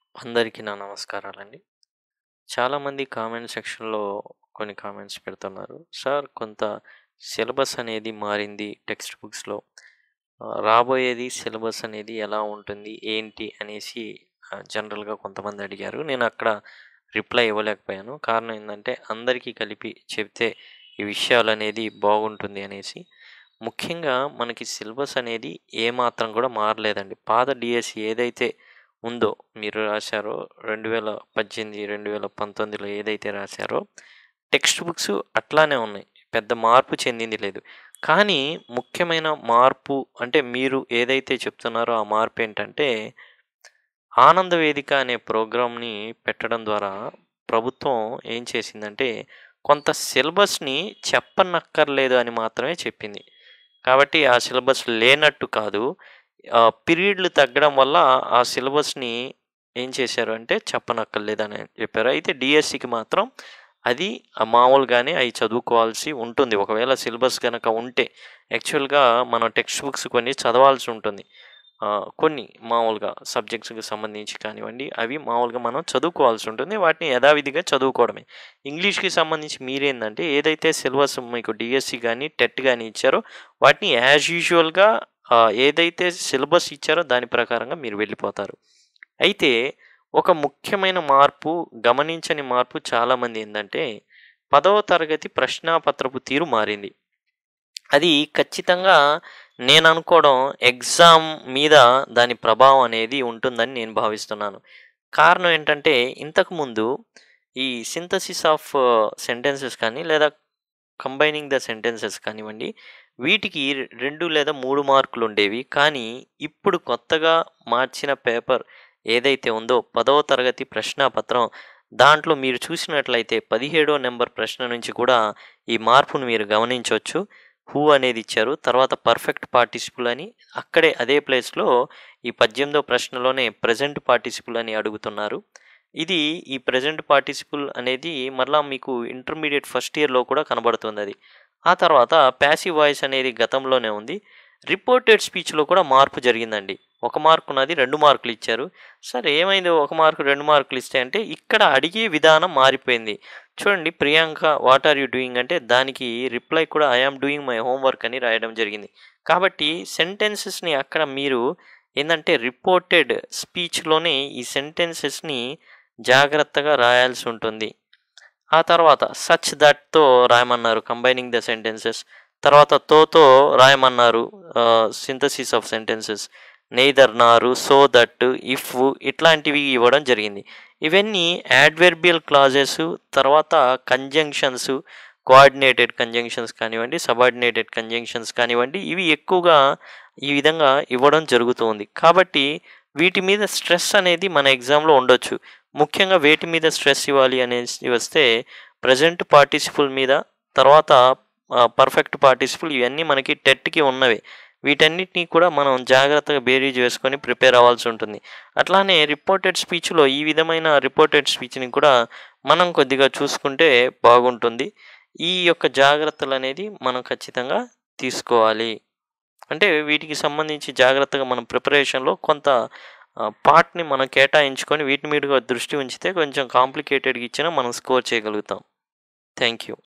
అందరికీ నా నమస్కారాలండి. చాలామంది కామెంట్ సెక్షన్‌లో కొన్ని కామెంట్స్ పెడుతున్నారు. సార్ కొంత సిలబస్ అనేది మారింది టెక్స్ట్ బుక్స్‌లో. ఆహ్, రాబోయేది సిలబస్ అనేది ఎలా ఉంటుంది? ఏంటి? అనేసి ఆహ్, జనరల్‌గా కొంతమంది అడిగారు. నేను అక్కడ రిప్లై ఇవ్వలేకపోయాను. కారణం ఏందంటే అందరికీ కలిపి చెప్తే ఈ విషయాలనేది బాగుంటుంది అనేసి. ముఖ్యంగా మనకి సిలబస్ అనేది ఏమాత్రం కూడా మారలేదండి. పాత డీఎస్సీ ఏదైతే ఉందో మీరు రాశారో 2018, 2019లో ఏదైతే రాశారో టెక్స్ట్ బుక్స్ అట్లానే ఉన్నాయి. పెద్ద మార్పు చెందింది లేదు. కానీ ముఖ్యమైన మార్పు అంటే మీరు ఏదైతే చెప్తున్నారో ఆ మార్పేంటంటే ఆనంద వేదిక అనే ప్రోగ్రామ్‌ని పెట్టడం ద్వారా ప్రభుత్వం ఏం చేసిందంటే కొంత సిలబస్‌ని చెప్పనక్కర్లేదు అని మాత్రమే చెప్పింది. కాబట్టి ఆ సిలబస్ లేనట్టు కాదు. ఆహ్, పీరియడ్‌లు తగ్గడం వల్ల ఆ సిలబస్‌ని ఏం చేశారు అంటే చెప్పనక్కర్లేదని చెప్పారు. అయితే డీఎస్సీకి మాత్రం అది ఆహ్, మామూలుగానే అయి చదువుకోవాల్సి ఉంటుంది. ఒకవేళ సిలబస్ గనక ఉంటే. యాక్చువల్‌గా మనం టెక్స్ట్ బుక్స్ కొన్ని చదవాల్సి ఉంటుంది. ఆహ్, కొన్ని మామూలుగా సబ్జెక్ట్స్‌కి సంబంధించి కానివ్వండి, అవి మామూలుగా మనం చదువుకోవాల్సి ఉంటుంది. వాటిని యథావిధిగా చదువుకోవడమే. ఇంగ్లీష్‌కి సంబంధించి మీరేందంటే ఏదైతే సిలబస్ మీకు డీఎస్సీ గాని, టెట్ గాని ఇచ్చారో వాటిని యాజ్ యూజువల్‌గా ఆహ్, ఏదైతే సిలబస్ ఇచ్చారో దాని ప్రకారంగా మీరు వెళ్ళిపోతారు. అయితే ఒక ముఖ్యమైన మార్పు, గమనించని మార్పు చాలామంది ఏందంటే 10వ తరగతి ప్రశ్నాపత్రపు తీరు మారింది. అది ఖచ్చితంగా నేననుకోవడం ఎగ్జామ్ మీద దాని ప్రభావం అనేది ఉంటుందని నేను భావిస్తున్నాను. కారణం ఏంటంటే ఇంతకుముందు ఈ సింథసిస్ ఆఫ్ సెంటెన్సెస్ కానీ లేదా కంబైనింగ్ ద సెంటెన్సెస్ కానివ్వండి, వీటికి 2 లేదా 3 మార్కులుండేవి. కానీ ఇప్పుడు కొత్తగా మార్చిన పేపర్ ఏదైతే ఉందో 10వ తరగతి ప్రశ్నాపత్రం దాంట్లో మీరు చూసినట్లయితే 17 నంబర్ ప్రశ్న నుంచి కూడా ఈ మార్పును మీరు గమనించొచ్చు. హూ అనేది ఇచ్చారు. తర్వాత పర్ఫెక్ట్ పార్టిసిపుల్ అని అక్కడే అదే ప్లేస్‌లో ఈ 18వ ప్రశ్నలోనే ప్రెజెంట్ పార్టిసిపుల్ అని అడుగుతున్నారు. ఇది ఈ ప్రెజెంట్ పార్టిసిపుల్ అనేది మరలా మీకు ఇంటర్మీడియేట్ ఫస్ట్ ఇయర్‌లో కూడా కనబడుతుందది. ఆ తర్వాత ప్యాసివ్ వాయిస్ అనేది గతంలోనే ఉంది. రిపోర్టెడ్ స్పీచ్‌లో కూడా మార్పు జరిగిందండి. ఒక మార్క్ ఉన్నది 2 మార్కులు ఇచ్చారు. సరే ఏమైంది ఒక మార్క్ 2 మార్కులు ఇస్తే అంటే ఇక్కడ అడిగే విధానం మారిపోయింది. చూడండి Priyanka what are you doing అంటే దానికి రిప్లై కూడా I am doing my homework అని రాయడం జరిగింది. కాబట్టి సెంటెన్సెస్‌ని అక్కడ మీరు ఏందంటే రిపోర్టెడ్ స్పీచ్‌లోనే ఈ సెంటెన్సెస్‌ని జాగ్రత్తగా రాయాల్సి ఉంటుంది. ఆ తర్వాత సచ్ థట్‌తో రాయమన్నారు కంబైనింగ్ ద సెంటెన్సెస్. తర్వాత తోతో రాయమన్నారు ah, synthesis of sentences. Neither nor, so that, if ఇట్లాంటివి ఇవ్వడం జరిగింది. ఇవన్నీ యాడ్వర్బియల్ క్లాజెస్ తర్వాత కంజంక్షన్స్, కోఆర్డినేటెడ్ కంజంక్షన్స్ కానివ్వండి, సబార్డినేటెడ్ కంజంక్షన్స్ కానివ్వండి, ఇవి ఎక్కువగా ఈ విధంగా ఇవ్వడం జరుగుతూ ఉంది. కాబట్టి వీటి మీద స్ట్రెస్ అనేది మన ఎగ్జామ్‌లో ఉండొచ్చు. ముఖ్యంగా వేటి మీద స్ట్రెస్ ఇవ్వాలి అనేసి వస్తే ప్రెజెంట్ పార్టిసిపుల్ మీద తర్వాత ఆహ్, పర్ఫెక్ట్ పార్టిసిపుల్ ఇవన్నీ మనకి టెట్‌కి ఉన్నవే. వీటన్నిటిని కూడా మనం జాగ్రత్తగా బేరీజు వేసుకొని ప్రిపేర్ అవ్వాల్సి ఉంటుంది. అట్లానే రిపోర్టెడ్ స్పీచ్‌లో ఈ విధమైన రిపోర్టెడ్ స్పీచ్‌ని కూడా మనం కొద్దిగా చూసుకుంటే బాగుంటుంది. ఈ యొక్క జాగ్రత్తలనేది మనం ఖచ్చితంగా తీసుకోవాలి. అంటే వీటికి సంబంధించి జాగ్రత్తగా మనం ప్రిపరేషన్‌లో కొంత ఆహ్, పార్ట్‌ని మనం కేటాయించుకొని వీటి మీదుగా దృష్టి ఉంచితే కొంచెం కాంప్లికేటెడ్‌గా ఇచ్చినా మనం స్కోర్ చేయగలుగుతాం. Thank you.